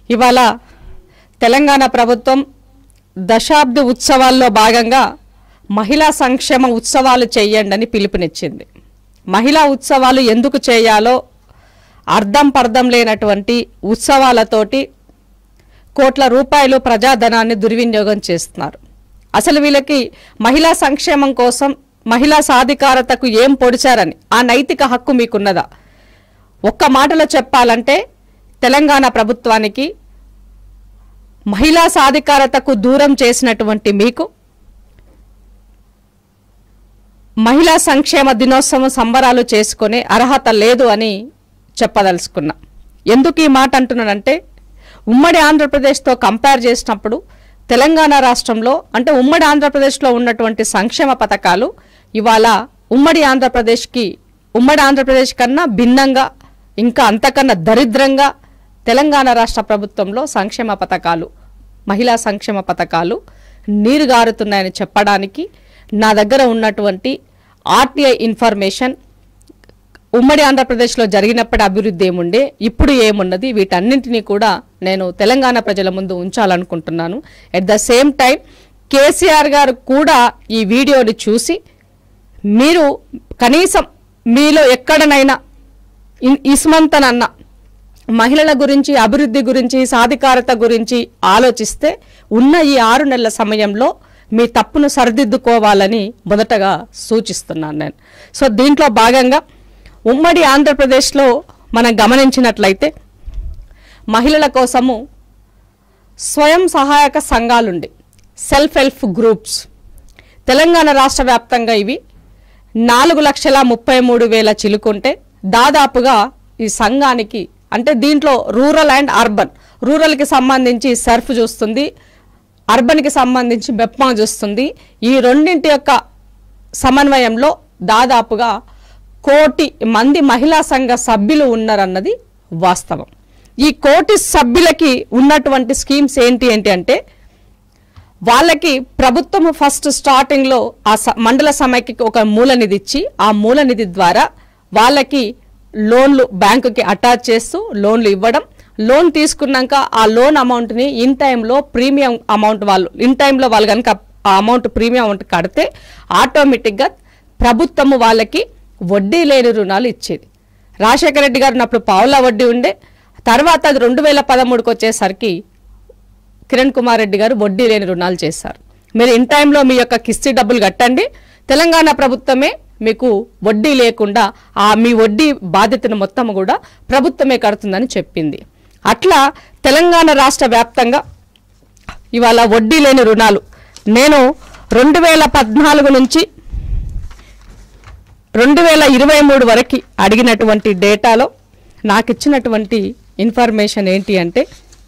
ఇవాళ తెలంగాణ ప్రభుత్వం దశాబ్ది ఉత్సవాల్లో భాగంగా మహిళా సంక్షేమ ఉత్సవాలు చేయండి అని పిలుపునిచ్చింది మహిళా ఉత్సవాలు ఎందుకు చేయాలో అర్థం పర్థం లేనటువంటి ఉత్సవాలతోటి కోట్ల రూపాయలు ప్రజాధనాన్ని దుర్వినియోగం చేస్తున్నారు అసలు వీళ్ళకి మహిళా సంక్షేమం కోసం మహిళా సాధికారతకు ఏం పొడిచారని ఆ నైతిక హక్కు మీకున్నదా ఒక్క మాటలో చెప్పాలంటే తెలంగాణ ప్రభుత్వానికి మహిళా సాధికారతకు దూరం చేసినటువంటి మీకు మహిళా సంక్షేమ దినోత్సవం సంబరాలు చేసుకునే అర్హత లేదు అని చెప్పదలుచుకున్నా ఎందుకు ఈ మాట అంటున్నానంటే ఉమ్మడి ఆంధ్రప్రదేశ్తో కంపేర్ చేసినప్పుడు తెలంగాణ రాష్ట్రంలో అంటే ఉమ్మడి ఆంధ్రప్రదేశ్లో ఉన్నటువంటి సంక్షేమ పథకాలు ఇవాళ ఉమ్మడి ఆంధ్రప్రదేశ్కి ఉమ్మడి ఆంధ్రప్రదేశ్ కన్నా భిన్నంగా ఇంకా అంతకన్నా దరిద్రంగా తెలంగాణ రాష్ట్ర ప్రభుత్వంలో సంక్షేమ పథకాలు మహిళా సంక్షేమ పథకాలు నీరుగారుతున్నాయని చెప్పడానికి నా దగ్గర ఉన్నటువంటి ఆర్టీఐ ఇన్ఫర్మేషన్ ఉమ్మడి ఆంధ్రప్రదేశ్లో జరిగినప్పటి అభివృద్ధి ఏముండే ఇప్పుడు ఏమున్నది వీటన్నింటినీ కూడా నేను తెలంగాణ ప్రజల ముందు ఉంచాలనుకుంటున్నాను at the same time KCR garu కూడా ఈ వీడియోని చూసి మీరు కనీసం మీలో ఎక్కడనైనా ఇ- ఇస్మంతనన్న మహిళల గురించి అభివృద్ధి గురించి సాధికారత గురించి ఆలోచిస్తే ఉన్న ఈ ఆరు నెలల సమయంలో మీ తప్పును సరిదిద్దుకోవాలని మొదటగా సూచిస్తున్నాను నేను సో దీంట్లో భాగంగా ఉమ్మడి ఆంధ్రప్రదేశ్లో మనం గమనించినట్లయితే మహిళల కోసము స్వయం సహాయక సంఘాలుండి సెల్ఫ్ హెల్ప్ గ్రూప్స్ తెలంగాణ రాష్ట్ర వ్యాప్తంగా ఇవి నాలుగు లక్షల ముప్పై మూడు వేల చిలుకుంటే దాదాపుగా ఈ సంఘానికి అంటే దీంట్లో రూరల్ అండ్ అర్బన్ రూరల్కి సంబంధించి సర్ఫ్ చూస్తుంది అర్బన్కి సంబంధించి బెప్మా చూస్తుంది ఈ రెండింటి యొక్క సమన్వయంలో దాదాపుగా కోటి మంది మహిళా సంఘ సభ్యులు ఉన్నారన్నది వాస్తవం ఈ కోటి సభ్యులకి ఉన్నటువంటి స్కీమ్స్ ఏంటి ఏంటి అంటే వాళ్ళకి ప్రభుత్వం ఫస్ట్ స్టార్టింగ్లో ఆ స- మండల సమైక్యకి ఒక మూల నిధి ఇచ్చి ఆ మూల నిధి ద్వారా వాళ్ళకి లోన్లు బ్యాంకుకి అటాచ్ చేస్తూ లోన్లు ఇవ్వడం లోన్ తీసుకున్నాక ఆ లోన్ అమౌంట్ని ఇన్ టైంలో ప్రీమియం అమౌంట్ వాళ్ళు ఇన్ టైంలో వాళ్ళు కనుక ఆ అమౌంట్ ప్రీమియం అమౌంట్ కడితే ఆటోమేటిక్గా ప్రభుత్వము వాళ్ళకి వడ్డీ లేని రుణాలు ఇచ్చేది రాజశేఖర రెడ్డి గారు ఉన్నప్పుడు పావుల వడ్డీ ఉండే తర్వాత అది రెండు వేల పదమూడుకి వచ్చేసరికి కిరణ్ కుమార్ రెడ్డి గారు వడ్డీ లేని రుణాలు చేశారు మీరు ఇన్ టైంలో మీ యొక్క కిస్తీ డబ్బులు కట్టండి తెలంగాణ ప్రభుత్వమే మీకు వడ్డీ లేకుండా ఆ మీ వడ్డీ బాధ్యతను మొత్తం కూడా ప్రభుత్వమే కడుతుందని చెప్పింది అట్లా తెలంగాణ రాష్ట్ర వ్యాప్తంగా ఇవాళ వడ్డీ లేని రుణాలు నేను రెండు వేల పద్నాలుగు నుంచి రెండు వేల ఇరవై మూడు వరకు అడిగినటువంటి డేటాలో నాకు ఇచ్చినటువంటి ఇన్ఫర్మేషన్ ఏంటి అంటే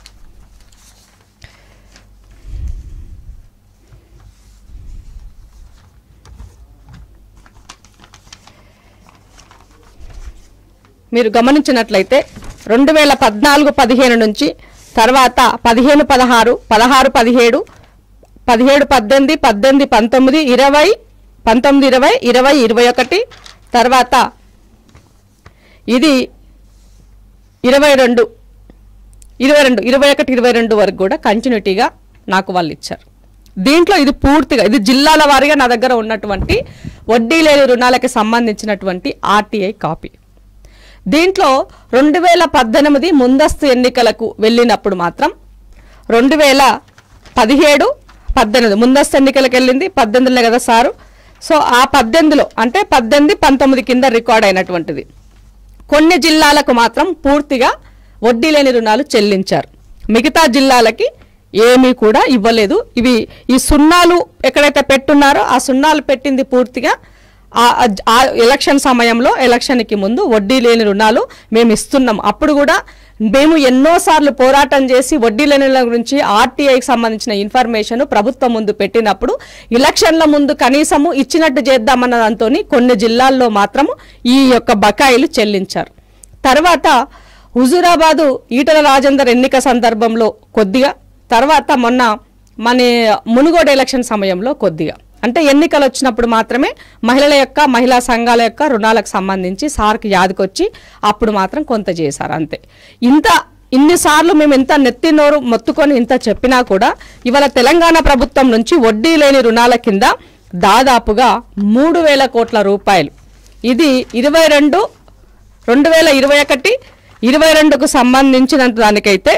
మీరు గమనించినట్లయితే రెండు వేల పద్నాలుగు పదిహేను నుంచి తర్వాత పదిహేను పదహారు పదహారు పదిహేడు పదిహేడు పద్దెనిమిది పద్దెనిమిది పంతొమ్మిది ఇరవై పంతొమ్మిది ఇరవై ఇరవై ఇరవై ఒకటి తర్వాత ఇది ఇరవై రెండు ఇరవై రెండు ఇరవై ఒకటి ఇరవై రెండు వరకు కూడా కంటిన్యూటీగా నాకు వాళ్ళు ఇచ్చారు దీంట్లో ఇది పూర్తిగా ఇది జిల్లాల వారీగా నా దగ్గర ఉన్నటువంటి వడ్డీ లేని రుణాలకి సంబంధించినటువంటి ఆర్టీఐ కాపీ దీంట్లో రెండు వేల పద్దెనిమిది ముందస్తు ఎన్నికలకు వెళ్ళినప్పుడు మాత్రం రెండు వేల పదిహేడు పద్దెనిమిది ముందస్తు ఎన్నికలకు వెళ్ళింది పద్దెనిమిదిలో కదా సారు సో ఆ పద్దెనిమిదిలో అంటే పద్దెనిమిది పంతొమ్మిది కింద రికార్డ్ అయినటువంటిది కొన్ని జిల్లాలకు మాత్రం పూర్తిగా వడ్డీ లేని రుణాలు చెల్లించారు మిగతా జిల్లాలకి ఏమీ కూడా ఇవ్వలేదు ఇవి ఈ సున్నాలు ఎక్కడైతే పెట్టున్నారో ఆ సున్నాలు పెట్టింది పూర్తిగా ఆ- ఆ- ఆ ఎలక్షన్ సమయంలో ఎలక్షన్కి ముందు వడ్డీ లేని రుణాలు మేము ఇస్తున్నాం అప్పుడు కూడా మేము ఎన్నోసార్లు పోరాటం చేసి వడ్డీ లేని రుణాల గురించి ఆర్టీఐకి సంబంధించిన ఇన్ఫర్మేషన్ ప్రభుత్వం ముందు పెట్టినప్పుడు ఎలక్షన్ల ముందు కనీసము ఇచ్చినట్టు చేద్దామన్న దాంతో కొన్ని జిల్లాల్లో మాత్రము ఈ యొక్క బకాయిలు చెల్లించారు తర్వాత హుజూరాబాదు ఈటల రాజేందర్ ఎన్నిక సందర్భంలో కొద్దిగా తర్వాత మొన్న మన మునుగోడు ఎలక్షన్ సమయంలో కొద్దిగా అంటే ఎన్నికలు వచ్చినప్పుడు మాత్రమే మహిళల యొక్క మహిళా సంఘాల యొక్క రుణాలకు సంబంధించి సార్కి యాదకొచ్చి అప్పుడు మాత్రం కొంత చేశారు అంతే ఇంత ఇన్నిసార్లు మేము ఇంత నెత్తి నోరు మొత్తుకొని ఇంత చెప్పినా కూడా ఇవాళ తెలంగాణ ప్రభుత్వం నుంచి వడ్డీ లేని రుణాల కింద దాదాపుగా మూడు వేల కోట్ల రూపాయలు ఇది ఇరవై రెండు రెండు వేల ఇరవై ఒకటి ఇరవై రెండుకు సంబంధించిన దానికైతే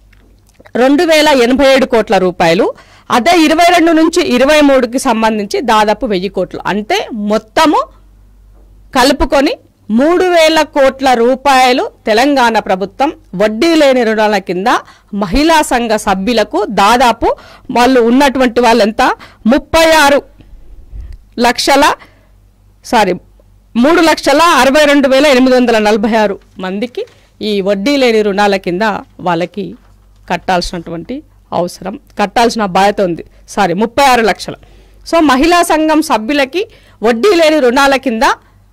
రెండు వేల ఎనభై ఏడు కోట్ల రూపాయలు అదే ఇరవై రెండు నుంచి ఇరవై మూడుకి సంబంధించి దాదాపు వెయ్యి కోట్లు అంటే మొత్తము కలుపుకొని మూడు వేల కోట్ల రూపాయలు తెలంగాణ ప్రభుత్వం వడ్డీ లేని రుణాల కింద మహిళా సంఘ సభ్యులకు దాదాపు వాళ్ళు ఉన్నటువంటి వాళ్ళంత ముప్పై ఆరు లక్షల సారీ మూడు లక్షల అరవై రెండు వేల ఎనిమిది వందల నలభై ఆరు మందికి ఈ వడ్డీ లేని రుణాల కింద వాళ్ళకి కట్టాల్సినటువంటి అవసరం కట్టాల్సిన బాధ్యత ఉంది సారీ ముప్పై ఆరు లక్షలు సో మహిళా సంఘం సభ్యులకి వడ్డీ లేని రుణాల కింద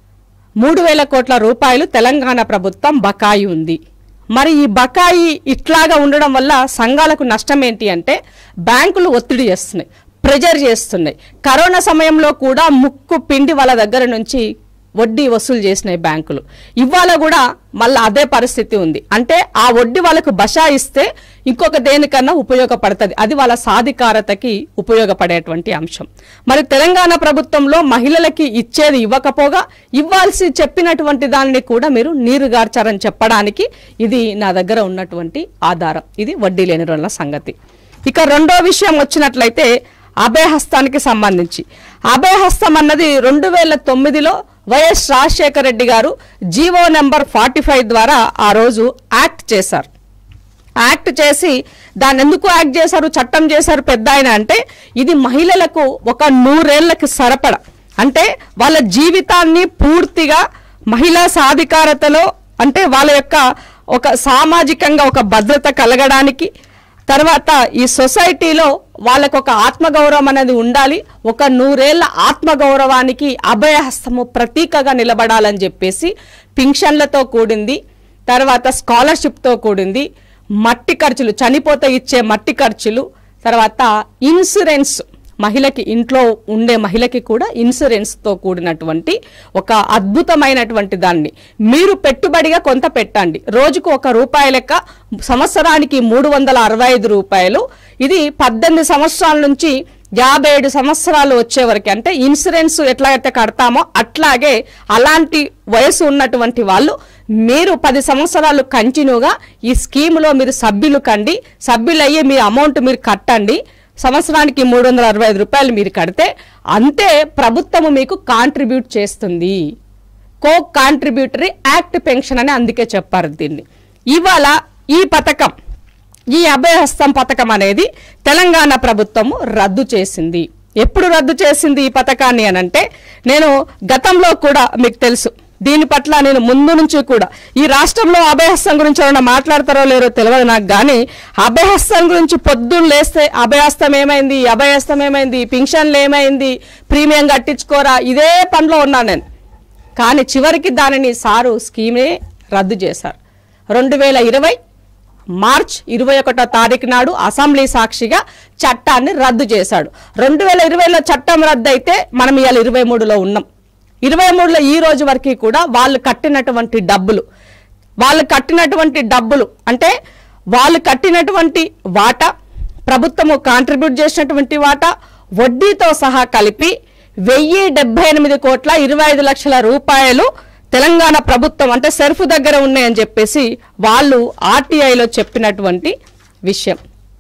మూడు వేల కోట్ల రూపాయలు తెలంగాణ ప్రభుత్వం బకాయి ఉంది మరి ఈ బకాయి ఇట్లాగా ఉండడం వల్ల సంఘాలకు నష్టం ఏంటి అంటే బ్యాంకులు ఒత్తిడి చేస్తున్నాయి ప్రెజర్ చేస్తున్నాయి కరోనా సమయంలో కూడా ముక్కు పిండి వాళ్ళ దగ్గర నుంచి వడ్డీ వసూలు చేసినాయి బ్యాంకులు ఇవాళ కూడా మళ్ళీ అదే పరిస్థితి ఉంది అంటే ఆ వడ్డీ వాళ్ళకు బషాయిస్తే ఇంకొక దేనికన్నా ఉపయోగపడుతుంది అది వాళ్ళ సాధికారతకి ఉపయోగపడేటువంటి అంశం మరి తెలంగాణ ప్రభుత్వంలో మహిళలకి ఇచ్చేది ఇవ్వకపోగా ఇవ్వాల్సి చెప్పినటువంటి దానిని కూడా మీరు నీరుగార్చారని చెప్పడానికి ఇది నా దగ్గర ఉన్నటువంటి ఆధారం ఇది వడ్డీ లేని రుణాల సంగతి ఇక రెండో విషయం వచ్చినట్లయితే అభయహస్తానికి సంబంధించి అభయహస్తం అన్నది రెండు వేల తొమ్మిదిలో వైఎస్ రాజశేఖర రెడ్డి గారు జీవో నెంబర్ ఫార్టీ ఫైవ్ ద్వారా ఆ రోజు యాక్ట్ చేశారు యాక్ట్ చేసి దాన్ని ఎందుకు యాక్ట్ చేశారు చట్టం చేశారు పెద్ద ఆయన అంటే ఇది మహిళలకు ఒక నూరేళ్లకి సరపడ అంటే వాళ్ళ జీవితాన్ని పూర్తిగా మహిళా సాధికారతలో అంటే వాళ్ళ యొక్క ఒక సామాజికంగా ఒక భద్రత కలగడానికి తర్వాత ఈ సొసైటీలో వాళ్ళకు ఒక ఆత్మగౌరవం అనేది ఉండాలి ఒక నూరేళ్ల ఆత్మగౌరవానికి అభయహస్తము ప్రతీకగా నిలబడాలని చెప్పేసి పింఛన్లతో కూడింది తర్వాత స్కాలర్షిప్తో కూడింది మట్టి ఖర్చులు చనిపోతే ఇచ్చే మట్టి ఖర్చులు తర్వాత ఇన్సూరెన్స్ మహిళకి ఇంట్లో ఉండే మహిళకి కూడా ఇన్సూరెన్స్తో కూడినటువంటి ఒక అద్భుతమైనటువంటి దాన్ని మీరు పెట్టుబడిగా కొంత పెట్టండి రోజుకు ఒక రూపాయి లెక్క సంవత్సరానికి మూడు వందల అరవై ఐదు రూపాయలు ఇది పద్దెనిమిది సంవత్సరాల నుంచి యాభై ఏడు సంవత్సరాలు వచ్చే వరకు అంటే ఇన్సూరెన్స్ ఎట్లయితే కడతామో అట్లాగే అలాంటి వయసు ఉన్నటువంటి వాళ్ళు మీరు పది సంవత్సరాలు కంటిన్యూగా ఈ స్కీములో మీరు సభ్యులు కండి సభ్యులయ్యి మీ అమౌంట్ మీరు కట్టండి సంవత్సరానికి మూడు వందల అరవై ఐదు రూపాయలు మీరు కడితే అంతే ప్రభుత్వము మీకు కాంట్రిబ్యూట్ చేస్తుంది కో కాంట్రిబ్యూటరీ యాక్ట్ పెన్షన్ అని అందుకే చెప్పారు దీన్ని ఇవాళ ఈ పథకం ఈ అభయహస్తం పథకం అనేది తెలంగాణ ప్రభుత్వము రద్దు చేసింది ఎప్పుడు రద్దు చేసింది ఈ పథకాన్ని అని అంటే నేను గతంలో కూడా మీకు తెలుసు దీని పట్ల నేను ముందు నుంచి కూడా ఈ రాష్ట్రంలో అభయహస్తం గురించి ఎవరైనా మాట్లాడతారో లేరో తెలియదు నాకు కానీ అభయహస్తం గురించి పొద్దున్న లేస్తే అభయహస్తం ఏమైంది అభయహస్తం ఏమైంది పింఛన్లు ఏమైంది ప్రీమియం కట్టించుకోరా ఇదే పనిలో ఉన్నాను నేను కానీ చివరికి దానిని సారు స్కీమే రద్దు చేశారు రెండు వేల ఇరవై మార్చ్ ఇరవై ఒకటో తారీఖు నాడు అసెంబ్లీ సాక్షిగా చట్టాన్ని రద్దు చేశాడు రెండు వేల ఇరవైలో చట్టం రద్దు అయితే మనం ఇవాళ ఇరవై మూడులో ఉన్నాం ఇరవై మూడులో ఈ రోజు వరకు కూడా వాళ్ళు కట్టినటువంటి డబ్బులు వాళ్ళు కట్టినటువంటి డబ్బులు అంటే వాళ్ళు కట్టినటువంటి వాటా ప్రభుత్వము కాంట్రిబ్యూట్ చేసినటువంటి వాటా వడ్డీతో సహా కలిపి వెయ్యి డెబ్బై ఎనిమిది కోట్ల ఇరవై ఐదు లక్షల రూపాయలు తెలంగాణ ప్రభుత్వం అంటే సెర్ఫ్ దగ్గర ఉన్నాయని చెప్పేసి వాళ్ళు ఆర్టీఐలో చెప్పినటువంటి విషయం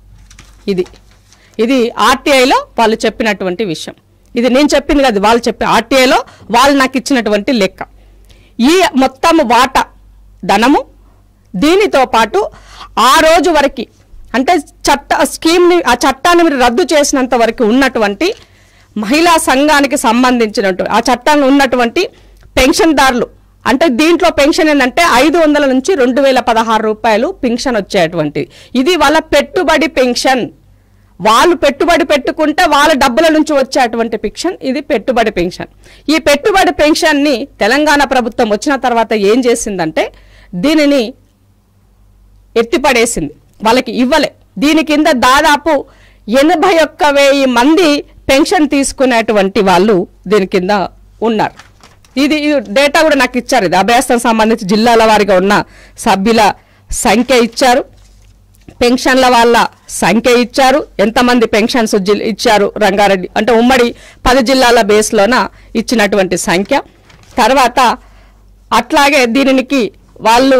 ఇది ఇది ఆర్టీఐలో వాళ్ళు చెప్పినటువంటి విషయం ఇది నేను చెప్పింది కాదు వాళ్ళు చెప్పి ఆర్టీఐలో వాళ్ళు నాకు ఇచ్చినటువంటి లెక్క ఈ మొత్తం వాటా ధనము దీనితో పాటు ఆ రోజు వరకు అంటే చట్ట స్కీమ్ని ఆ చట్టాన్ని మీరు రద్దు చేసినంత వరకు ఉన్నటువంటి మహిళా సంఘానికి సంబంధించినట్టు ఆ చట్టంలో ఉన్నటువంటి పెన్షన్దారులు అంటే దీంట్లో పెన్షన్ ఏంటంటే ఐదు వందల నుంచి రెండు వేల పదహారు రూపాయలు పెన్షన్ వచ్చేటువంటిది ఇది వాళ్ళ పెట్టుబడి పెన్షన్ వాళ్ళు పెట్టుబడి పెట్టుకుంటే వాళ్ళ డబ్బుల నుంచి వచ్చేటువంటి పెన్షన్ ఇది పెట్టుబడి పెన్షన్ ఈ పెట్టుబడి పెన్షన్ని తెలంగాణ ప్రభుత్వం వచ్చిన తర్వాత ఏం చేసిందంటే దీనిని ఎత్తిపడేసింది వాళ్ళకి ఇవ్వలే దీని కింద దాదాపు ఎనభై ఒక్క వెయ్యి మంది పెన్షన్ తీసుకునేటువంటి వాళ్ళు దీని కింద ఉన్నారు ఇది ఇది డేటా కూడా నాకు ఇచ్చారు ఇది అభ్యాసం సంబంధించి జిల్లాల వారిగా ఉన్న సభ్యుల సంఖ్య ఇచ్చారు పెన్షన్ల వాళ్ళ సంఖ్య ఇచ్చారు ఎంతమంది పెన్షన్స్ జి- ఇచ్చారు రంగారెడ్డి అంటే ఉమ్మడి పది జిల్లాల బేస్లోన ఇచ్చినటువంటి సంఖ్య తర్వాత అట్లాగే దీనికి వాళ్ళు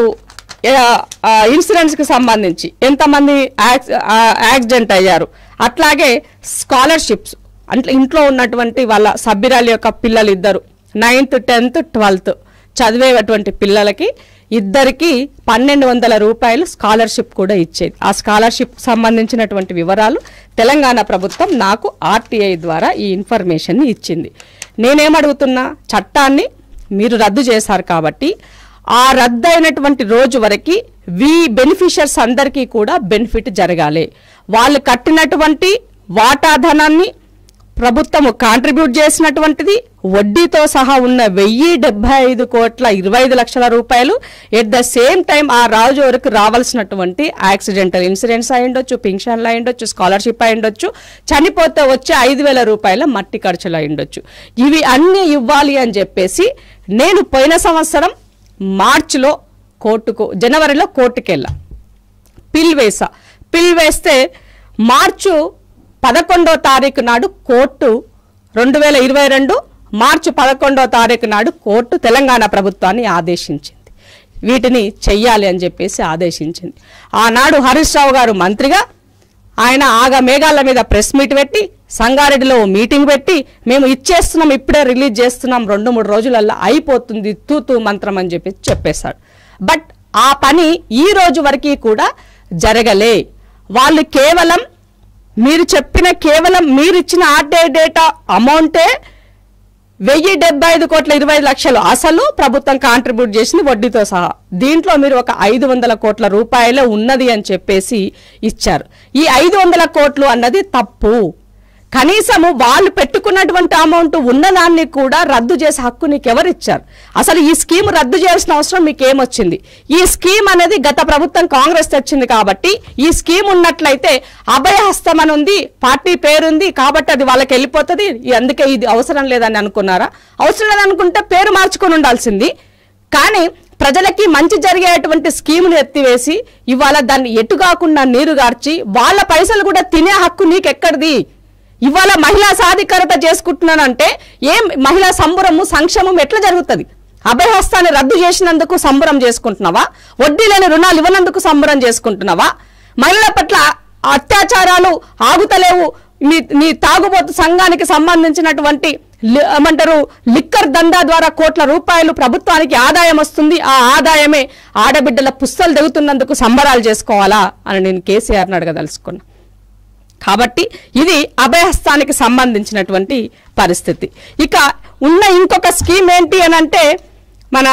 ఇన్సూరెన్స్కి సంబంధించి ఎంతమంది యాక్స్- ఆ, యాక్సిడెంట్ అయ్యారు అట్లాగే స్కాలర్షిప్స్ అంటే ఇంట్లో ఉన్నటువంటి వాళ్ళ సభ్యురాలి యొక్క పిల్లలు ఇద్దరు నైన్త్ టెన్త్ ట్వెల్త్ చదివేటువంటి పిల్లలకి ఇద్దరికి పన్నెండు వందల రూపాయలు స్కాలర్షిప్ కూడా ఇచ్చేది ఆ స్కాలర్షిప్ సంబంధించినటువంటి వివరాలు తెలంగాణ ప్రభుత్వం నాకు ఆర్టీఐ ద్వారా ఈ ఇన్ఫర్మేషన్ని ఇచ్చింది నేనేమడుగుతున్నా చట్టాన్ని మీరు రద్దు చేశారు కాబట్టి ఆ రద్దు అయినటువంటి రోజు వరకు వి బెనిఫిషియర్స్ అందరికీ కూడా బెనిఫిట్ జరగాలి వాళ్ళు కట్టినటువంటి వాటాధనాన్ని ప్రభుత్వము కాంట్రిబ్యూట్ చేసినటువంటిది వడ్డీతో సహా ఉన్న వెయ్యి డెబ్బై ఐదు కోట్ల ఇరవై ఐదు లక్షల రూపాయలు ఎట్ ద సేమ్ టైం ఆ రాజు వరకు రావాల్సినటువంటి యాక్సిడెంటల్ ఇన్సూరెన్స్ అయి ఉండొచ్చు పింఛన్లు అయి ఉండొచ్చు స్కాలర్షిప్ అయి ఉండొచ్చు చనిపోతే వచ్చే ఐదు వేల రూపాయల మట్టి ఖర్చులు అయి ఉండొచ్చు ఇవి అన్నీ ఇవ్వాలి అని చెప్పేసి నేను పోయిన సంవత్సరం మార్చిలో కోర్టుకు జనవరిలో కోర్టుకు వెళ్ళా పిల్ వేసా పిల్ వేస్తే మార్చు పదకొండో తారీఖు నాడు కోర్టు రెండు వేల ఇరవై రెండు మార్చి పదకొండో తారీఖు నాడు కోర్టు తెలంగాణ ప్రభుత్వాన్ని ఆదేశించింది వీటిని చెయ్యాలి అని చెప్పేసి ఆదేశించింది ఆనాడు హరీష్ రావు గారు మంత్రిగా ఆయన ఆగ మేఘాల మీద ప్రెస్ మీట్ పెట్టి సంగారెడ్డిలో ఓ మీటింగ్ పెట్టి మేము ఇచ్చేస్తున్నాం ఇప్పుడే రిలీజ్ చేస్తున్నాం రెండు మూడు రోజులల్లో అయిపోతుంది తూతూ మంత్రం అని చెప్పి చెప్పేశాడు బట్ ఆ పని ఈ రోజు వరకు కూడా జరగలే వాళ్ళు కేవలం మీరు చెప్పిన కేవలం మీరు ఇచ్చిన ఆర్డే డేటా అమౌంటే వెయ్యి డెబ్బై ఐదు కోట్ల ఇరవై ఐదు లక్షలు అసలు ప్రభుత్వం కాంట్రిబ్యూట్ చేసింది వడ్డీతో సహా దీంట్లో మీరు ఒక ఐదు వందల కోట్ల రూపాయలే ఉన్నది అని చెప్పేసి ఇచ్చారు ఈ ఐదు వందల కోట్లు అన్నది తప్పు కనీసము వాళ్ళు పెట్టుకున్నటువంటి అమౌంట్ ఉన్నదాన్ని కూడా రద్దు చేసే హక్కు నీకు ఎవరిచ్చారు అసలు ఈ స్కీమ్ రద్దు చేయాల్సిన అవసరం మీకు ఏమొచ్చింది ఈ స్కీమ్ అనేది గత ప్రభుత్వం కాంగ్రెస్ తెచ్చింది కాబట్టి ఈ స్కీమ్ ఉన్నట్లయితే అభయహస్తం అని ఉంది పార్టీ పేరుంది కాబట్టి అది వాళ్ళకి వెళ్ళిపోతుంది ఈ- అందుకే ఇది అవసరం లేదని అనుకున్నారా అవసరం లేదనుకుంటే పేరు మార్చుకొని ఉండాల్సింది కానీ ప్రజలకి మంచి జరిగేటువంటి స్కీములు ఎత్తివేసి ఇవాళ దాన్ని ఎటు కాకుండా నీరు గార్చి వాళ్ళ పైసలు కూడా తినే హక్కు నీకెక్కడిది ఇవాళ మహిళా సాధికారత చేసుకుంటున్నానంటే ఏం మహిళా సంబరము సంక్షేమం ఎట్లా జరుగుతుంది అభయహస్తాన్ని రద్దు చేసినందుకు సంబరం చేసుకుంటున్నావా వడ్డీ లేని రుణాలు ఇవ్వనందుకు సంబరం చేసుకుంటున్నావా మహిళల పట్ల అత్యాచారాలు ఆగుతలేవు నీ నీ తాగుబోతు సంఘానికి సంబంధించినటువంటి లి- ఏమంటారు లిక్కర్ దందా ద్వారా కోట్ల రూపాయలు ప్రభుత్వానికి ఆదాయం వస్తుంది ఆ ఆదాయమే ఆడబిడ్డల పుస్తలు దిగుతున్నందుకు సంబరాలు చేసుకోవాలా అని నేను కేసీఆర్ని అడగదలుచుకున్నా కాబట్టి ఇది అభయహస్తానికి సంబంధించినటువంటి పరిస్థితి ఇక ఉన్న ఇంకొక స్కీమ్ ఏంటి అని అంటే మన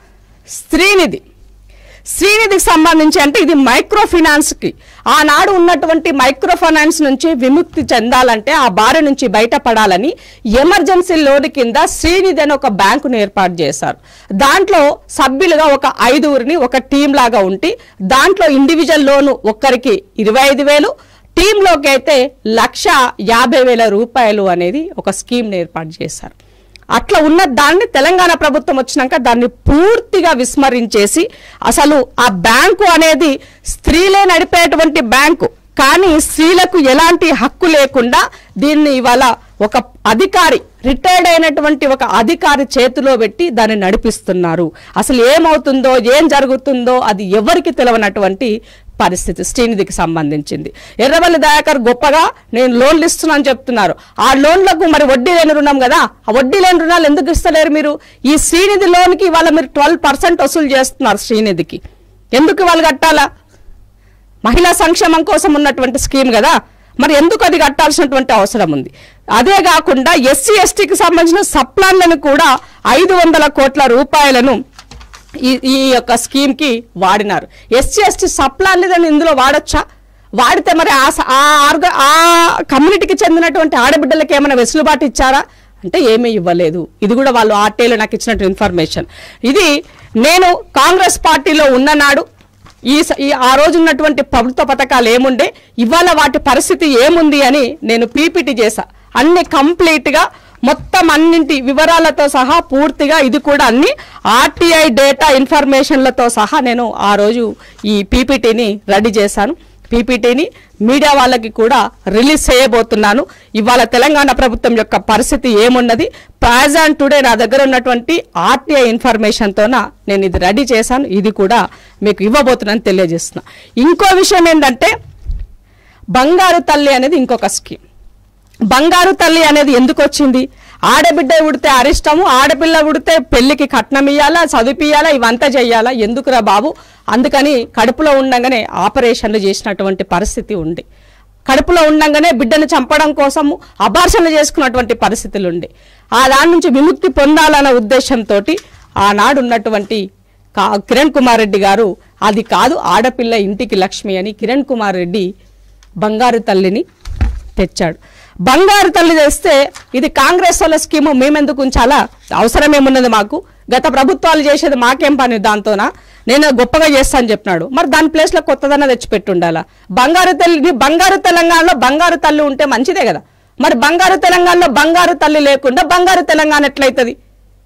స్త్రీనిధి శ్రీనిధికి సంబంధించి అంటే ఇది మైక్రో ఫినాన్స్కి ఆనాడు ఉన్నటువంటి మైక్రో ఫైనాన్స్ నుంచి విముక్తి చెందాలంటే ఆ బారి నుంచి బయటపడాలని ఎమర్జెన్సీ లోన్ కింద శ్రీనిధి అని ఒక బ్యాంకును ఏర్పాటు చేశారు దాంట్లో సభ్యులుగా ఒక ఐదుగురిని ఒక టీం లాగా ఉండి దాంట్లో ఇండివిజువల్ లోను ఒక్కరికి ఇరవై ఐదు వేలు టీంలోకి అయితే లక్ష యాభై వేల రూపాయలు అనేది ఒక స్కీమ్ని ఏర్పాటు చేశారు అట్లా ఉన్న దాన్ని తెలంగాణ ప్రభుత్వం వచ్చినాక దాన్ని పూర్తిగా విస్మరించేసి అసలు ఆ బ్యాంకు అనేది స్త్రీలే నడిపేటువంటి బ్యాంకు కానీ స్త్రీలకు ఎలాంటి హక్కు లేకుండా దీన్ని ఇవాళ ఒక అధికారి రిటైర్డ్ అయినటువంటి ఒక అధికారి చేతిలో పెట్టి దాన్ని నడిపిస్తున్నారు అసలు ఏమవుతుందో ఏం జరుగుతుందో అది ఎవరికి తెలియనటువంటి పరిస్థితి శ్రీనిధికి సంబంధించింది ఎర్రవల్లి దయాకర్ గొప్పగా నేను లోన్లు ఇస్తున్నాను చెప్తున్నారు ఆ లోన్లకు మరి వడ్డీ లేని రుణం కదా ఆ వడ్డీ లేని రుణాలు ఎందుకు ఇస్తలేరు మీరు ఈ శ్రీనిధి లోన్కి ఇవాళ మీరు ట్వెల్వ్ పర్సెంట్ వసూలు చేస్తున్నారు శ్రీనిధికి ఎందుకు వాళ్ళు కట్టాలా మహిళా సంక్షేమం కోసం ఉన్నటువంటి స్కీమ్ కదా మరి ఎందుకు అది కట్టాల్సినటువంటి అవసరం ఉంది అదే కాకుండా ఎస్సీ ఎస్టీకి సంబంధించిన సప్లాన్లను కూడా ఐదు వందల కోట్ల రూపాయలను ఈ ఈ యొక్క స్కీమ్కి వాడినారు ఎస్సీ ఎస్టీ సప్లాన్లని ఇందులో వాడొచ్చా వాడితే మరి ఆ స- ఆ ఆర్గ ఆ కమ్యూనిటీకి చెందినటువంటి ఆడబిడ్డలకి ఏమైనా వెసులుబాటు ఇచ్చారా అంటే ఏమీ ఇవ్వలేదు ఇది కూడా వాళ్ళు ఆర్టీలో నాకు ఇచ్చినట్టు ఇన్ఫర్మేషన్ ఇది నేను కాంగ్రెస్ పార్టీలో ఉన్ననాడు ఈ స- ఈ ఆ రోజు ఉన్నటువంటి ప్రభుత్వ పథకాలు ఏముండే ఇవాళ వాటి పరిస్థితి ఏముంది అని నేను పీపీటీ చేశా అన్ని కంప్లీట్గా మొత్తం అన్నింటి వివరాలతో సహా పూర్తిగా ఇది కూడా అన్ని ఆర్టీఐ డేటా ఇన్ఫర్మేషన్లతో సహా నేను ఆ రోజు ఈ పీపీటీని రెడీ చేశాను పీపీటీని మీడియా వాళ్ళకి కూడా రిలీజ్ చేయబోతున్నాను ఇవాళ తెలంగాణ ప్రభుత్వం యొక్క పరిస్థితి ఏమున్నది ప్రజెంట్ టుడే నా దగ్గర ఉన్నటువంటి ఆర్టీఐ ఇన్ఫర్మేషన్తోన నేను ఇది రెడీ చేశాను ఇది కూడా మీకు ఇవ్వబోతున్నాను తెలియజేస్తున్నా ఇంకో విషయం ఏంటంటే బంగారు తల్లి అనేది ఇంకొక స్కీమ్ బంగారు తల్లి అనేది ఎందుకు వచ్చింది ఆడబిడ్డ ఉడితే అరిష్టము ఆడపిల్ల ఉడితే పెళ్లికి కట్నం ఇయ్యాలా చదివిపియాలా ఇవంతా చెయ్యాలా ఎందుకురా బాబు అందుకని కడుపులో ఉండంగానే ఆపరేషన్లు చేసినటువంటి పరిస్థితి ఉంది కడుపులో ఉండంగానే బిడ్డను చంపడం కోసము అబార్షన్లు చేసుకున్నటువంటి పరిస్థితులు ఉండే ఆ దాని నుంచి విముక్తి పొందాలన్న ఉద్దేశంతో ఆనాడు ఉన్నటువంటి కా- కిరణ్ కుమార్ రెడ్డి గారు అది కాదు ఆడపిల్ల ఇంటికి లక్ష్మి అని కిరణ్ కుమార్ రెడ్డి బంగారు తల్లిని తెచ్చాడు బంగారు తల్లి తెస్తే ఇది కాంగ్రెస్ వాళ్ళ స్కీము మేమెందుకు ఉంచాలా అవసరం ఏమున్నది మాకు గత ప్రభుత్వాలు చేసేది మాకేం పని దాంతోనా నేను గొప్పగా చేస్తాను చెప్పినాడు మరి దాని ప్లేస్లో కొత్తదన్న తెచ్చిపెట్టి ఉండాలా బంగారు తల్లి బంగారు తెలంగాణలో బంగారు తల్లి ఉంటే మంచిదే కదా మరి బంగారు తెలంగాణలో బంగారు తల్లి లేకుండా బంగారు తెలంగాణ ఎట్లయితుంది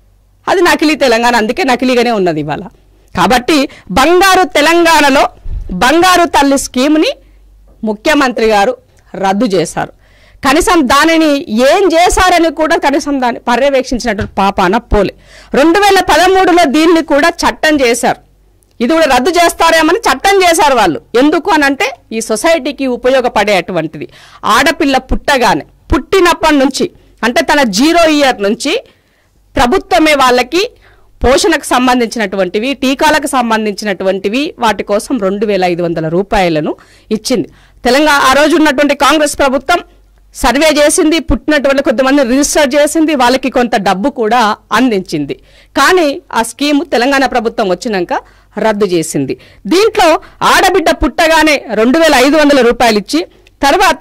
అది నకిలీ తెలంగాణ అందుకే నకిలీగానే ఉన్నది ఇవాళ కాబట్టి బంగారు తెలంగాణలో బంగారు తల్లి స్కీమ్ని ముఖ్యమంత్రి గారు రద్దు చేశారు కనీసం దానిని ఏం చేశారని కూడా కనీసం దాన్ని పర్యవేక్షించినటువంటి పాపాన పోలే రెండు వేల పదమూడులో దీన్ని కూడా చట్టం చేశారు ఇది కూడా రద్దు చేస్తారేమని చట్టం చేశారు వాళ్ళు ఎందుకు అని అంటే ఈ సొసైటీకి ఉపయోగపడేటువంటిది ఆడపిల్ల పుట్టగానే పుట్టినప్పటి నుంచి అంటే తన జీరో ఇయర్ నుంచి ప్రభుత్వమే వాళ్ళకి పోషణకు సంబంధించినటువంటివి టీకాలకు సంబంధించినటువంటివి వాటి కోసం రెండు వేల ఐదు వందల రూపాయలను ఇచ్చింది తెలంగాణ ఆ రోజు ఉన్నటువంటి కాంగ్రెస్ ప్రభుత్వం సర్వే చేసింది పుట్టినటువంటి కొంతమంది రిజిస్టర్ చేసింది వాళ్ళకి కొంత డబ్బు కూడా అందించింది కానీ ఆ స్కీము తెలంగాణ ప్రభుత్వం వచ్చినాక రద్దు చేసింది దీంట్లో ఆడబిడ్డ పుట్టగానే రెండు వేల ఐదు వందల రూపాయలు ఇచ్చి తర్వాత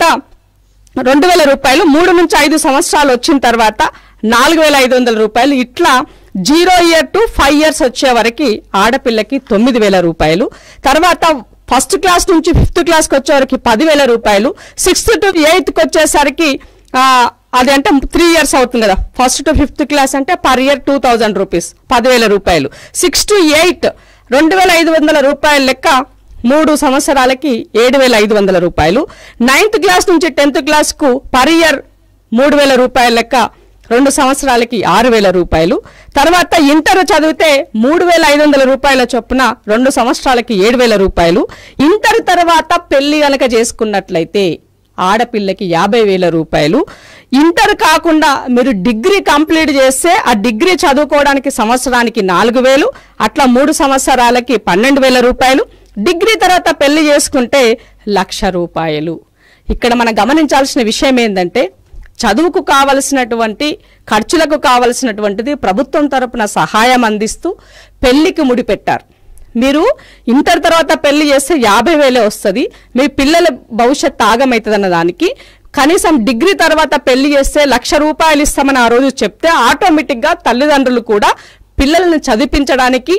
రెండు వేల రూపాయలు మూడు నుంచి ఐదు సంవత్సరాలు వచ్చిన తర్వాత నాలుగు వేల ఐదు వందల రూపాయలు ఇట్లా zero year to five years వచ్చే వరకు ఆడపిల్లకి తొమ్మిది వేల రూపాయలు తర్వాత ఫస్ట్ క్లాస్ నుంచి ఫిఫ్త్ క్లాస్కి వచ్చే వరకు పదివేల రూపాయలు సిక్స్త్ టు ఎయిత్కి వచ్చేసరికి ఆ, అది అంటే త్రీ ఇయర్స్ అవుతుంది కదా ఫస్ట్ టు ఫిఫ్త్ క్లాస్ అంటే per year two thousand rupees పదివేల రూపాయలు సిక్స్ టు ఎయిట్ రెండు వేల ఐదు వందల రూపాయల లెక్క మూడు సంవత్సరాలకి ఏడు వేల ఐదు వందల రూపాయలు నైన్త్ క్లాస్ నుంచి టెన్త్ క్లాస్కు పర్ ఇయర్ మూడు వేల రూపాయల లెక్క రెండు సంవత్సరాలకి ఆరు వేల రూపాయలు తర్వాత ఇంటర్ చదివితే మూడు వేల ఐదు వందల రూపాయల చొప్పున రెండు సంవత్సరాలకి ఏడు వేల రూపాయలు ఇంటర్ తర్వాత పెళ్లి గనక చేసుకున్నట్లయితే ఆడపిల్లకి యాభై వేల రూపాయలు ఇంటర్ కాకుండా మీరు డిగ్రీ కంప్లీట్ చేస్తే ఆ డిగ్రీ చదువుకోవడానికి సంవత్సరానికి నాలుగు వేలు అట్లా మూడు సంవత్సరాలకి పన్నెండు వేల రూపాయలు డిగ్రీ తర్వాత పెళ్లి చేసుకుంటే లక్ష రూపాయలు ఇక్కడ మనం గమనించాల్సిన విషయం ఏంటంటే చదువుకు కావలసినటువంటి ఖర్చులకు కావలసినటువంటిది ప్రభుత్వం తరపున సహాయం అందిస్తూ పెళ్లికి ముడిపెట్టారు మీరు ఇంటర్ తర్వాత పెళ్లి చేస్తే యాభై వేలే వస్తుంది మీ పిల్లల భవిష్యత్ ఆగమవుతుంది అన్న దానికి కనీసం డిగ్రీ తర్వాత పెళ్లి చేస్తే లక్ష రూపాయలు ఇస్తామని ఆ రోజు చెప్తే ఆటోమేటిక్గా తల్లిదండ్రులు కూడా పిల్లలను చదివించడానికి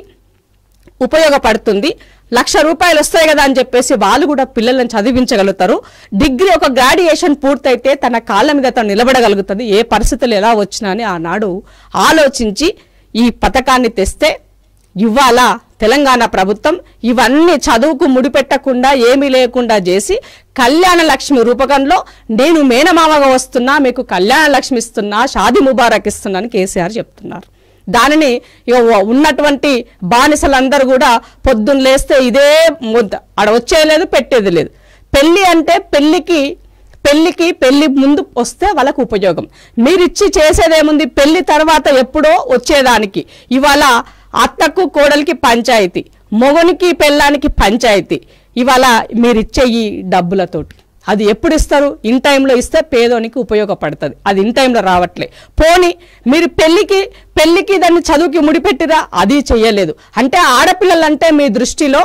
ఉపయోగపడుతుంది లక్ష రూపాయలు వస్తాయి కదా అని చెప్పేసి వాళ్ళు కూడా పిల్లలను చదివించగలుగుతారు డిగ్రీ ఒక గ్రాడ్యుయేషన్ పూర్తయితే తన కాళ్ళ మీద తను నిలబడగలుగుతుంది ఏ పరిస్థితులు ఎలా వచ్చినా అని ఆనాడు ఆలోచించి ఈ పథకాన్ని తెస్తే ఇవాళ తెలంగాణ ప్రభుత్వం ఇవన్నీ చదువుకు ముడిపెట్టకుండా ఏమీ లేకుండా చేసి కళ్యాణ లక్ష్మి రూపకంలో నేను మేనమామగా వస్తున్నా మీకు కళ్యాణ లక్ష్మి ఇస్తున్నా షాది ముబారక్ ఇస్తున్నా అని కేసీఆర్ చెప్తున్నారు దానిని ఇక ఉన్నటువంటి బానిసలందరూ కూడా పొద్దున్న లేస్తే ఇదే ముద్ద ఆడ వచ్చేది లేదు పెట్టేది లేదు పెళ్లి అంటే పెళ్లికి పెళ్లికి పెళ్లి ముందు వస్తే వాళ్ళకు ఉపయోగం మీరిచ్చి చేసేదేముంది పెళ్లి తర్వాత ఎప్పుడో వచ్చేదానికి ఇవాళ అత్తకు కోడలికి పంచాయతీ మొగనికి పెళ్ళానికి పంచాయతీ ఇవాళ మీరిచ్చే ఈ డబ్బులతోటి అది ఎప్పుడు ఇస్తారు ఇన్ టైంలో ఇస్తే పేదోనికి ఉపయోగపడుతుంది అది ఇన్ టైంలో రావట్లే పోని మీరు పెళ్లికి పెళ్లికి దాన్ని చదువుకి ముడిపెట్టిరా అది చెయ్యలేదు అంటే ఆడపిల్లలంటే మీ దృష్టిలో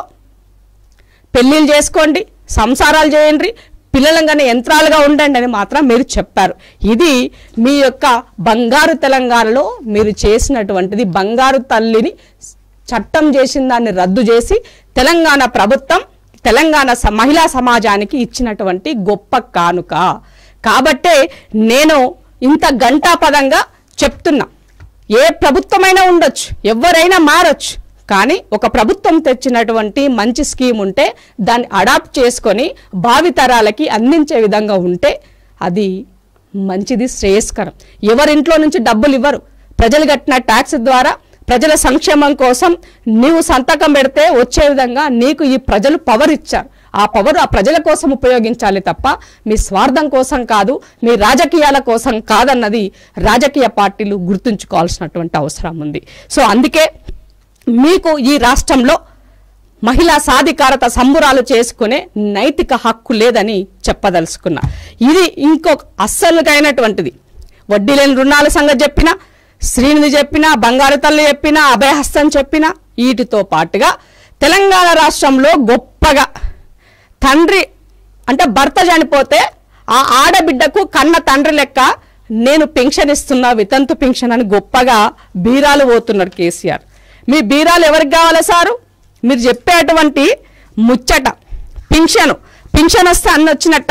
పెళ్ళిళ్ళు చేసుకోండి సంసారాలు చేయండి పిల్లలంగానే యంత్రాలుగా ఉండండి అని మాత్రం మీరు చెప్పారు ఇది మీ యొక్క బంగారు తెలంగాణలో మీరు చేసినటువంటిది బంగారు తల్లిని చట్టం చేసిన దాన్ని రద్దు చేసి తెలంగాణ ప్రభుత్వం తెలంగాణ స- మహిళా సమాజానికి ఇచ్చినటువంటి గొప్ప కానుక కాబట్టే నేను ఇంత గంటాపదంగా చెప్తున్నా ఏ ప్రభుత్వమైనా ఉండొచ్చు ఎవరైనా మారొచ్చు కానీ ఒక ప్రభుత్వం తెచ్చినటువంటి మంచి స్కీమ్ ఉంటే దాన్ని అడాప్ట్ చేసుకొని భావితరాలకి అందించే విధంగా ఉంటే అది మంచిది శ్రేయస్కరం ఎవరింట్లో నుంచి డబ్బులు ఇవ్వరు ప్రజలు కట్టిన ట్యాక్స్ ద్వారా ప్రజల సంక్షేమం కోసం నీవు సంతకం పెడితే వచ్చే విధంగా నీకు ఈ ప్రజలు పవర్ ఇచ్చారు ఆ పవర్ ఆ ప్రజల కోసం ఉపయోగించాలి తప్ప మీ స్వార్థం కోసం కాదు మీ రాజకీయాల కోసం కాదన్నది రాజకీయ పార్టీలు గుర్తుంచుకోవాల్సినటువంటి అవసరం ఉంది సో అందుకే మీకు ఈ రాష్ట్రంలో మహిళా సాధికారత సంబురాలు చేసుకునే నైతిక హక్కు లేదని చెప్పదలుచుకున్నా ఇది ఇంకొక అస్సలుగైనటువంటిది వడ్డీ లేని రుణాల సంగతి చెప్పిన శ్రీనిధి చెప్పిన బంగారు తల్లి చెప్పిన అభయహస్తం చెప్పిన వీటితో పాటుగా తెలంగాణ రాష్ట్రంలో గొప్పగా తండ్రి అంటే భర్త చనిపోతే ఆ ఆడబిడ్డకు కన్న తండ్రి లెక్క నేను పెన్షన్ ఇస్తున్నా వితంతు పెన్షన్ అని గొప్పగా బీరాలు పోతున్నాడు కేసీఆర్ మీ బీరాలు ఎవరికి కావాలి సారు మీరు చెప్పేటువంటి ముచ్చట పింఛను పింఛన్ వస్తే అన్న వచ్చినట్ట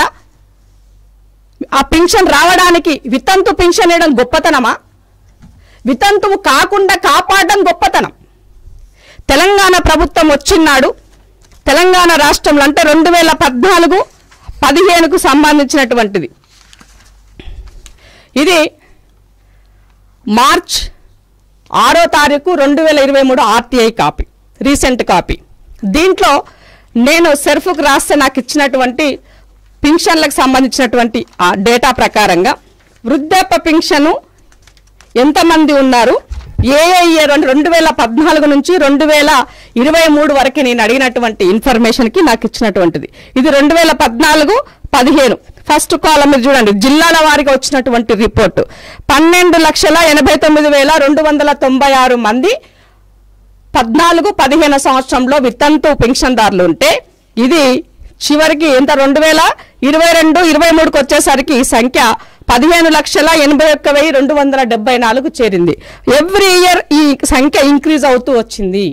ఆ పింఛన్ రావడానికి వితంతు పింఛన్ వేయడం గొప్పతనమా వితంతువు కాకుండా కాపాడడం గొప్పతనం తెలంగాణ ప్రభుత్వం వచ్చినాడు తెలంగాణ రాష్ట్రంలో అంటే రెండు వేల పద్నాలుగు పదిహేనుకు సంబంధించినటువంటిది ఇది మార్చ్ ఆరో తారీఖు రెండు వేల ఇరవై మూడు ఆర్టీఐ కాపీ రీసెంట్ కాపీ దీంట్లో నేను సెర్ఫ్కు రాస్తే నాకు ఇచ్చినటువంటి పింఛన్లకు సంబంధించినటువంటి ఆ డేటా ప్రకారంగా వృద్ధాప్య పింఛను ఎంతమంది ఉన్నారు ఏ ఏ ఇయర్ అంటే రెండు వేల పద్నాలుగు నుంచి రెండు వేల ఇరవై మూడు వరకు నేను అడిగినటువంటి ఇన్ఫర్మేషన్కి నాకు ఇచ్చినటువంటిది ఇది రెండు వేల పద్నాలుగు పదిహేను ఫస్ట్ కాలం మీరు చూడండి జిల్లాల వారిగా వచ్చినటువంటి రిపోర్టు పన్నెండు లక్షల ఎనభై తొమ్మిది వేల రెండు వందల తొంభై ఆరు మంది పద్నాలుగు పదిహేను సంవత్సరంలో వితంతు పెన్షన్దారులు ఉంటే ఇది చివరికి ఎంత రెండు వేల ఇరవై రెండు ఇరవై మూడుకి వచ్చేసరికి ఈ సంఖ్య పదిహేను లక్షల ఎనభై ఒక్క వెయ్యి రెండు వందల డెబ్బై నాలుగు చేరింది ఎవ్రీ ఇయర్ ఈ సంఖ్య ఇంక్రీజ్ అవుతూ వచ్చింది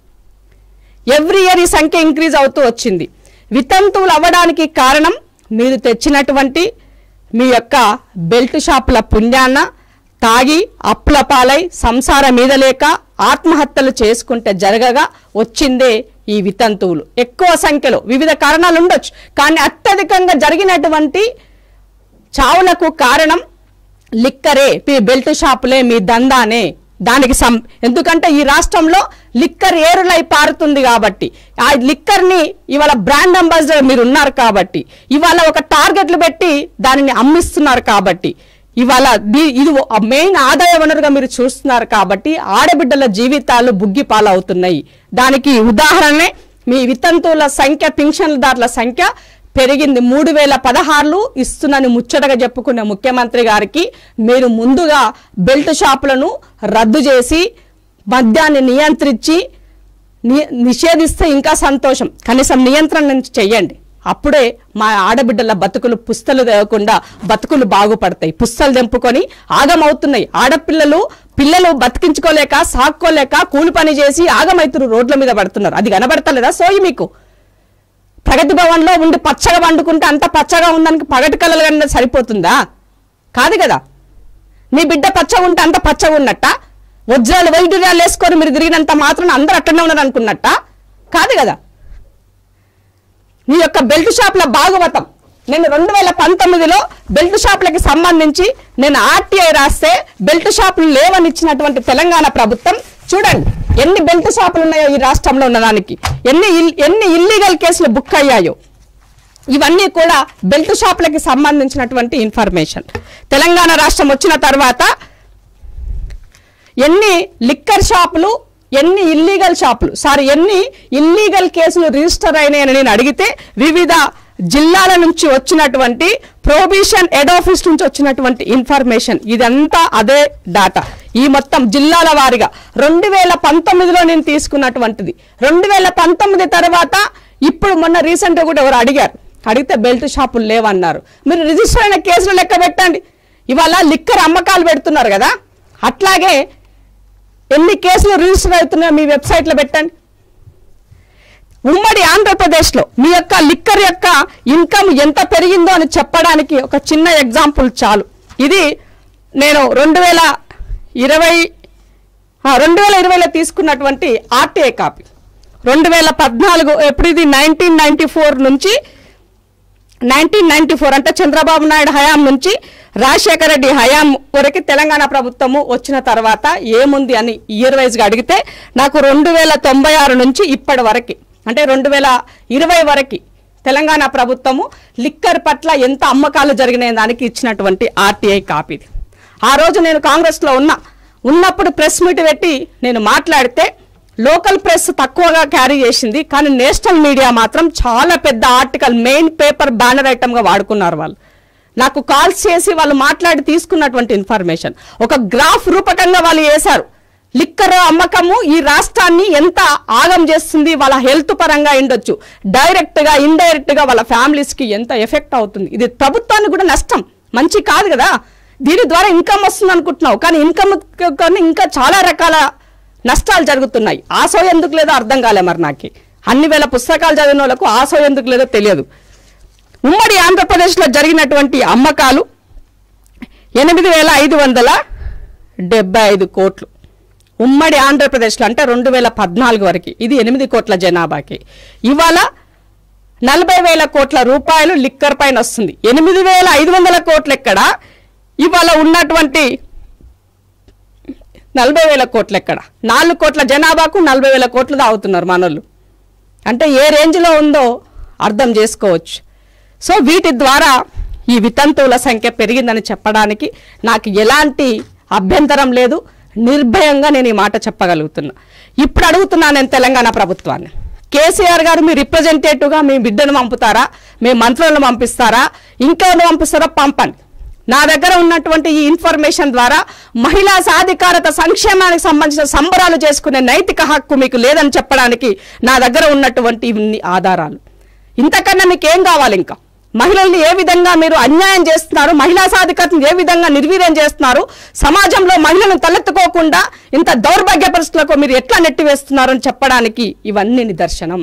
ఎవ్రీ ఇయర్ ఈ సంఖ్య ఇంక్రీజ్ అవుతూ వచ్చింది వితంతువులు అవ్వడానికి కారణం మీరు తెచ్చినటువంటి మీ యొక్క బెల్ట్ షాపుల పుణ్యాన్న తాగి అప్పుల పాలై సంసారం మీద లేక ఆత్మహత్యలు చేసుకుంటే జరగగా వచ్చిందే ఈ వితంతువులు ఎక్కువ సంఖ్యలో వివిధ కారణాలు ఉండొచ్చు కానీ అత్యధికంగా జరిగినటువంటి చావులకు కారణం లిక్కరే మీ బెల్ట్ షాపులే మీ దందానే దానికి సం ఎందుకంటే ఈ రాష్ట్రంలో లిక్కర్ ఏరులై పారుతుంది కాబట్టి ఆ లిక్కర్ని ఇవాళ బ్రాండ్ అంబాసిడర్ మీరు ఉన్నారు కాబట్టి ఇవాళ ఒక టార్గెట్లు పెట్టి దానిని అమ్మిస్తున్నారు కాబట్టి ఇవాళ దీ- ఇది మెయిన్ ఆదాయ వనరుగా మీరు చూస్తున్నారు కాబట్టి ఆడబిడ్డల జీవితాలు బుగ్గి పాలవుతున్నాయి దానికి ఉదాహరణే మీ వితంతువుల సంఖ్య పింఛన్దారుల సంఖ్య పెరిగింది మూడు వేల పదహారులు ఇస్తున్నాను ముచ్చటగా చెప్పుకునే ముఖ్యమంత్రి గారికి మీరు ముందుగా బెల్ట్ షాపులను రద్దు చేసి మద్యాన్ని నియంత్రించి ని- నిషేధిస్తే ఇంకా సంతోషం కనీసం నియంత్రణ నుంచి చెయ్యండి అప్పుడే మా ఆడబిడ్డల బతుకులు పుస్తలు తేవకుండా బతుకులు బాగుపడతాయి పుస్తలు తెంపుకొని ఆగమవుతున్నాయి ఆడపిల్లలు పిల్లలు బతికించుకోలేక సాక్కోలేక కూలి పని చేసి ఆగమైతురు రోడ్ల మీద పడుతున్నారు అది కనబడతలేదా సోయి మీకు ప్రగతి భవన్లో ఉండి పచ్చగా వండుకుంటే అంత పచ్చగా ఉందానికి పగటి కలలు కన్నా సరిపోతుందా కాదు కదా నీ బిడ్డ పచ్చగా ఉంటే అంత పచ్చగా ఉన్నట్ట వజ్రాలు వైడ్యురాలు వేసుకొని మీరు తిరిగినంత మాత్రం అందరూ అట్టనే ఉన్నారు అనుకున్నట్ట కాదు కదా నీ యొక్క బెల్ట్ షాప్ల భాగవతం నేను రెండు వేల పంతొమ్మిదిలో బెల్ట్ షాపులకి సంబంధించి నేను ఆర్టీఐ రాస్తే బెల్ట్ షాపులు లేవని ఇచ్చినటువంటి తెలంగాణ ప్రభుత్వం చూడండి ఎన్ని బెల్ట్ షాపులు ఉన్నాయో ఈ రాష్ట్రంలో ఉన్నదానికి ఎన్ని ఇల్- ఎన్ని ఇల్లీగల్ కేసులు బుక్ అయ్యాయో ఇవన్నీ కూడా బెల్ట్ షాపులకి సంబంధించినటువంటి ఇన్ఫర్మేషన్ తెలంగాణ రాష్ట్రం వచ్చిన తర్వాత ఎన్ని లిక్కర్ షాపులు ఎన్ని ఇల్లీగల్ షాపులు సారీ ఎన్ని ఇల్లీగల్ కేసులు రిజిస్టర్ అయినాయని నేను అడిగితే వివిధ జిల్లాల నుంచి వచ్చినటువంటి ప్రొహిబిషన్ హెడ్ ఆఫీస్ నుంచి వచ్చినటువంటి ఇన్ఫర్మేషన్ ఇదంతా అదే డాటా ఈ మొత్తం జిల్లాల వారీగా రెండు వేల పంతొమ్మిదిలో నేను తీసుకున్నటువంటిది రెండు వేల పంతొమ్మిది తర్వాత ఇప్పుడు మొన్న రీసెంట్గా కూడా ఎవరు అడిగారు అడిగితే బెల్ట్ షాపులు లేవన్నారు మీరు రిజిస్టర్ అయిన కేసులు లెక్క పెట్టండి ఇవాళ లిక్కర్ అమ్మకాలు పెడుతున్నారు కదా అట్లాగే ఎన్ని కేసులు రిజిస్టర్ అవుతున్నాయో మీ వెబ్సైట్లో పెట్టండి ఉమ్మడి ఆంధ్రప్రదేశ్లో మీ యొక్క లిక్కర్ యొక్క ఇన్కమ్ ఎంత పెరిగిందో అని చెప్పడానికి ఒక చిన్న ఎగ్జాంపుల్ చాలు ఇది నేను రెండు వేల ఇరవై రెండు వేల ఇరవైలో తీసుకున్నటువంటి ఆర్టీఐ కాపీ రెండు వేల పద్నాలుగు ఎప్పుడు ఇది నైన్టీన్ నైన్టీ ఫోర్ నుంచి నైన్టీన్ నైన్టీ ఫోర్ అంటే చంద్రబాబు నాయుడు హయాం నుంచి రాజశేఖర రెడ్డి హయాం వరకు తెలంగాణ ప్రభుత్వము వచ్చిన తర్వాత ఏముంది అని ఇయర్ వైజ్గా అడిగితే నాకు రెండు వేల తొంభై ఆరు నుంచి ఇప్పటి వరకు అంటే రెండు వేల ఇరవై వరకు తెలంగాణ ప్రభుత్వము లిక్కర్ పట్ల ఎంత అమ్మకాలు జరిగిన దానికి ఇచ్చినటువంటి ఆర్టీఐ కాపీ ఆ రోజు నేను కాంగ్రెస్లో ఉన్నా ఉన్నప్పుడు ప్రెస్ మీట్ పెట్టి నేను మాట్లాడితే లోకల్ ప్రెస్ తక్కువగా క్యారీ చేసింది కానీ నేషనల్ మీడియా మాత్రం చాలా పెద్ద ఆర్టికల్ మెయిన్ పేపర్ బ్యానర్ ఐటమ్గా వాడుకున్నారు వాళ్ళు నాకు కాల్స్ చేసి వాళ్ళు మాట్లాడి తీసుకున్నటువంటి ఇన్ఫర్మేషన్ ఒక గ్రాఫ్ రూపకంగా వాళ్ళు వేశారు లిక్కర్ అమ్మకము ఈ రాష్ట్రాన్ని ఎంత ఆగం చేస్తుంది వాళ్ళ హెల్త్ పరంగా ఉండొచ్చు డైరెక్ట్ గా ఇండైరెక్ట్ గా వాళ్ళ ఫ్యామిలీస్ కి ఎంత ఎఫెక్ట్ అవుతుంది ఇది ప్రభుత్వానికి కూడా నష్టం మంచి కాదు కదా దీని ద్వారా ఇన్కమ్ వస్తుంది అనుకుంటున్నావు కానీ ఇన్కమ్ కానీ ఇంకా చాలా రకాల నష్టాలు జరుగుతున్నాయి ఆశో ఎందుకు లేదో అర్థం కాలే మరి నాకు అన్ని వేల పుస్తకాలు చదివిన వాళ్ళకు ఆశో ఎందుకు లేదో తెలియదు ఉమ్మడి ఆంధ్రప్రదేశ్లో జరిగినటువంటి అమ్మకాలు ఎనిమిది వేల ఐదు వందల డెబ్బై ఐదు కోట్లు ఉమ్మడి ఆంధ్రప్రదేశ్లో అంటే రెండు వేల పద్నాలుగు వరకు ఇది ఎనిమిది కోట్ల జనాభాకి ఇవాళ నలభై వేల కోట్ల రూపాయలు లిక్కర్ పైన వస్తుంది ఎనిమిది వేల ఐదు వందల కోట్లు ఎక్కడ ఇవాళ ఉన్నటువంటి నలభై వేల కోట్లు ఎక్కడ నాలుగు కోట్ల జనాభాకు నలభై వేల కోట్లు తాగుతున్నారు మనోళ్ళు అంటే ఏ రేంజ్లో ఉందో అర్థం చేసుకోవచ్చు సో వీటి ద్వారా ఈ వితంతువుల సంఖ్య పెరిగిందని చెప్పడానికి నాకు ఎలాంటి అభ్యంతరం లేదు నిర్భయంగా నేను ఈ మాట చెప్పగలుగుతున్నా ఇప్పుడు అడుగుతున్నా నేను తెలంగాణ ప్రభుత్వాన్ని కేసీఆర్ గారు మీ రిప్రజెంటేటివ్గా మీ బిడ్డను పంపుతారా మీ మంత్రులను పంపిస్తారా ఇంకెవరు పంపిస్తారో పంపండి నా దగ్గర ఉన్నటువంటి ఈ ఇన్ఫర్మేషన్ ద్వారా మహిళా సాధికారత సంక్షేమానికి సంబంధించిన సంబరాలు చేసుకునే నైతిక హక్కు మీకు లేదని చెప్పడానికి నా దగ్గర ఉన్నటువంటి ఇన్ని ఆధారాలు ఇంతకన్నా మీకు ఏం కావాలి ఇంకా మహిళల్ని ఏ విధంగా మీరు అన్యాయం చేస్తున్నారు మహిళా సాధికారతను ఏ విధంగా నిర్వీర్యం చేస్తున్నారు సమాజంలో మహిళలను తలెత్తుకోకుండా ఇంత దౌర్భాగ్య పరిస్థితులకు మీరు ఎట్లా నెట్టివేస్తున్నారు అని చెప్పడానికి ఇవన్నీ నిదర్శనం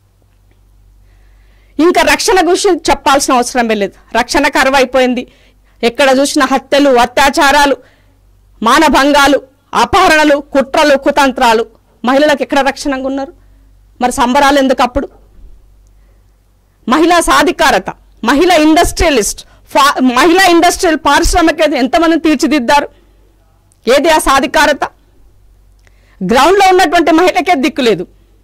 ఇంకా రక్షణ గురించి చెప్పాల్సిన అవసరం లేదు రక్షణ కరువైపోయింది ఎక్కడ చూసిన హత్యలు అత్యాచారాలు మానభంగాలు అపహరణలు కుట్రలు కుతంత్రాలు మహిళలకు ఎక్కడ రక్షణగా ఉన్నారు మరి సంబరాలు ఎందుకు అప్పుడు మహిళా సాధికారత మహిళా ఇండస్ట్రియలిస్ట్ ఫా- మహిళా ఇండస్ట్రియల్ పారిశ్రామిక ఎంతమంది తీర్చిదిద్దారు ఏది ఆ సాధికారత గ్రౌండ్లో ఉన్నటువంటి మహిళకే దిక్కు లేదు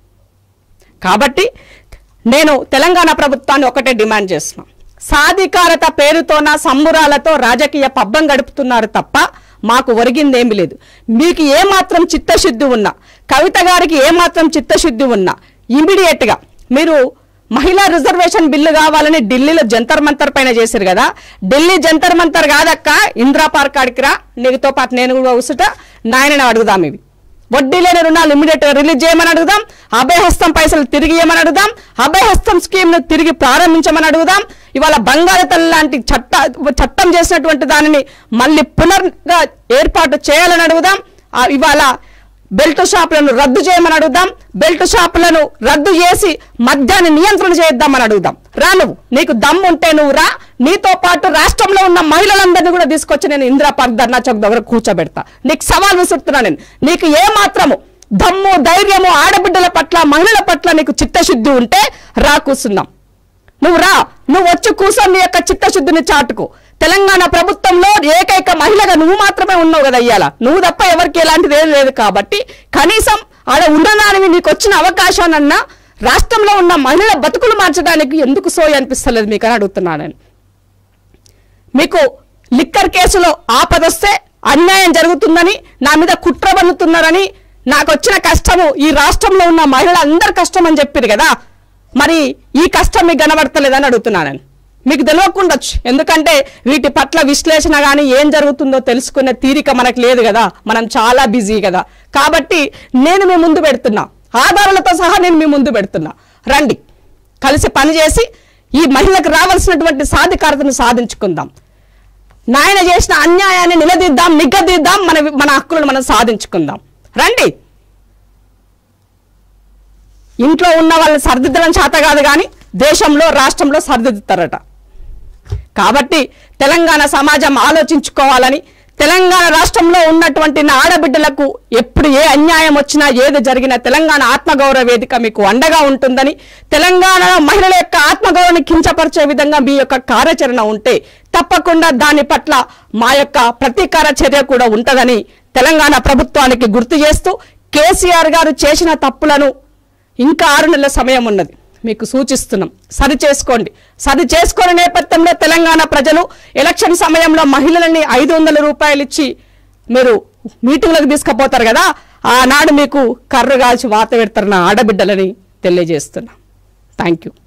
కాబట్టి నేను తెలంగాణ ప్రభుత్వాన్ని ఒకటే డిమాండ్ చేస్తున్నాను సాధికారత పేరుతోన సంబురాలతో రాజకీయ పబ్బం గడుపుతున్నారు తప్ప మాకు ఒరిగిందేమీ లేదు మీకు ఏమాత్రం చిత్తశుద్ధి ఉన్నా కవిత గారికి ఏమాత్రం చిత్తశుద్ధి ఉన్నా ఇమీడియట్గా మీరు మహిళా రిజర్వేషన్ బిల్లు కావాలని ఢిల్లీలో జంతర్ మంతర్ పైన చేశారు కదా ఢిల్లీ జంతర్ మంతర్ కాదక్క ఇందిరా పార్క్ ఆడికి రా నీతో పాటు నేను కూడా ఉసుట నాయనని అడుగుదాం ఇవి వడ్డీ లేని రుణాలు ఇమీడియట్ గా రిలీజ్ చేయమని అడుగుదాం అభయహస్తం పైసలు తిరిగి ఇవ్వమని అడుగుదాం అభయహస్తం స్కీమ్ ను తిరిగి ప్రారంభించమని అడుగుదాం ఇవాళ బంగారు తల్లి లాంటి చట్ట చట్టం చేసినటువంటి దానిని మళ్ళీ పునర్గా ఏర్పాటు చేయాలని అడుగుదాం ఆ ఇవాళ బెల్ట్ షాపులను రద్దు చేయమని అడుగుదాం బెల్ట్ షాపులను రద్దు చేసి మద్యాన్ని నియంత్రణ చేద్దామని అడుగుదాం రా నువ్వు నీకు దమ్ము ఉంటే నువ్వు రా నీతో పాటు రాష్ట్రంలో ఉన్న మహిళలందరినీ కూడా తీసుకొచ్చి నేను ఇందిరా పార్క్ ధర్నా చౌక్ దగ్గర కూర్చోబెడతా నీకు సవాల్ విసురుతున్నా నేను నీకు ఏ మాత్రము దమ్ము ధైర్యము ఆడబిడ్డల పట్ల మహిళల పట్ల నీకు చిత్తశుద్ధి ఉంటే రా కూర్చుందాం నువ్వు రా నువ్వు వచ్చి కూర్చొని నీ యొక్క చిత్తశుద్ధిని చాటుకో తెలంగాణ ప్రభుత్వంలో ఏకైక మహిళగా నువ్వు మాత్రమే ఉన్నావు కదా అయ్యాల నువ్వు తప్ప ఎవరికి ఎలాంటిది ఏం లేదు కాబట్టి కనీసం ఆడ ఉండడానికి నీకు వచ్చిన అవకాశానన్నా రాష్ట్రంలో ఉన్న మహిళల బతుకులు మార్చడానికి ఎందుకు సోయి అనిపిస్తలేదు మీకు అని అడుగుతున్నాను నేను మీకు లిక్కర్ కేసులో ఆపదొస్తే అన్యాయం జరుగుతుందని నా మీద కుట్ర పన్నుతున్నారని నాకు వచ్చిన కష్టము ఈ రాష్ట్రంలో ఉన్న మహిళలందరి కష్టం అని చెప్పారు కదా మరి ఈ కష్టం మీకు కనబడతలేదని అడుగుతున్నాను నేను మీకు తెలియకుండొచ్చు ఎందుకంటే వీటి పట్ల విశ్లేషణ కానీ ఏం జరుగుతుందో తెలుసుకునే తీరిక మనకు లేదు కదా మనం చాలా బిజీ కదా కాబట్టి నేను మీ ముందు పెడుతున్నా ఆధారాలతో సహా నేను మీ ముందు పెడుతున్నా రండి కలిసి పనిచేసి ఈ మహిళకు రావాల్సినటువంటి సాధికారతను సాధించుకుందాం నాయన చేసిన అన్యాయాన్ని నిలదీద్దాం నిగ్గదీద్దాం మన మన హక్కులను మనం సాధించుకుందాం రండి ఇంట్లో ఉన్న వాళ్ళని సరిదిద్దడం చేత కాదు కానీ దేశంలో రాష్ట్రంలో సరిదిద్దుతారట కాబట్టి తెలంగాణ సమాజం ఆలోచించుకోవాలని తెలంగాణ రాష్ట్రంలో ఉన్నటువంటి నా ఆడబిడ్డలకు ఎప్పుడు ఏ అన్యాయం వచ్చినా ఏది జరిగినా తెలంగాణ ఆత్మగౌరవ వేదిక మీకు అండగా ఉంటుందని తెలంగాణలో మహిళల యొక్క ఆత్మగౌరవాన్ని కించపరిచే విధంగా మీ యొక్క కార్యాచరణ ఉంటే తప్పకుండా దాని పట్ల మా యొక్క ప్రతీకార చర్య కూడా ఉంటుందని తెలంగాణ ప్రభుత్వానికి గుర్తు చేస్తూ కేసీఆర్ గారు చేసిన తప్పులను ఇంకా ఆరు నెలల సమయం ఉన్నది మీకు సూచిస్తున్నాం సరి చేసుకోండి సరి చేసుకునే నేపథ్యంలో తెలంగాణ ప్రజలు ఎలక్షన్ సమయంలో మహిళలని ఐదు వందల రూపాయలు ఇచ్చి మీరు మీటింగ్లకు తీసుకుపోతారు కదా ఆనాడు మీకు కర్రు కాల్చి వాత పెడతారు నా ఆడబిడ్డలని తెలియజేస్తున్నా థ్యాంక్ యూ